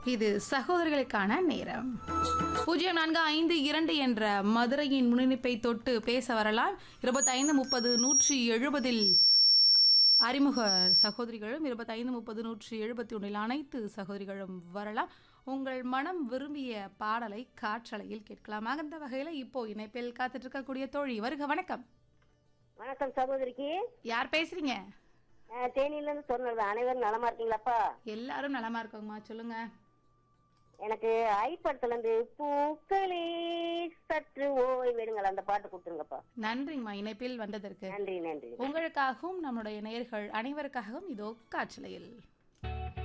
இது சகோதரிகளுக்கான நேரம் பூஜ்ஜியம் நான்கு ஐந்து இரண்டு என்ற மதுரையின் முன்னிப்பை தொட்டு பேச வரலாம் இருபத்தைந்து முப்பது நூற்றி எழுபதில் அறிமுக சகோதரிகளும் இருபத்தைந்து முப்பது நூற்றி எழுபத்தி ஒன்றில் அனைத்து சகோதரிகளும் வரலாம் உங்கள் மனம் விரும்பிய பாடலை காற்றலையில் கேட்கலாம் அந்த வகையில் இப்போ இணைப்பில் காத்துட்டு இருக்கக்கூடிய தோழி வருக வணக்கம் வணக்கம் சகோதரிக்கு யார் பேசுறீங்க அஹ், தேனியில இருந்து சொன்னது அனைவரும் நலமா இருக்கீங்களாப்பா எல்லாரும் நலமா இருக்கோங்கம்மா சொல்லுங்க எனக்கு ஐப்படத்துல இருந்து பூக்களே சற்று ஓய் வேணுங்கள் அந்த பாட்டு கொடுத்துருங்கப்பா நன்றிங்கம்மா இணைப்பில் வந்ததற்கு நன்றி நன்றி உங்களுக்காகவும் நம்முடைய நேயர்கள் அனைவருக்காகவும் இதோ காற்றலையில்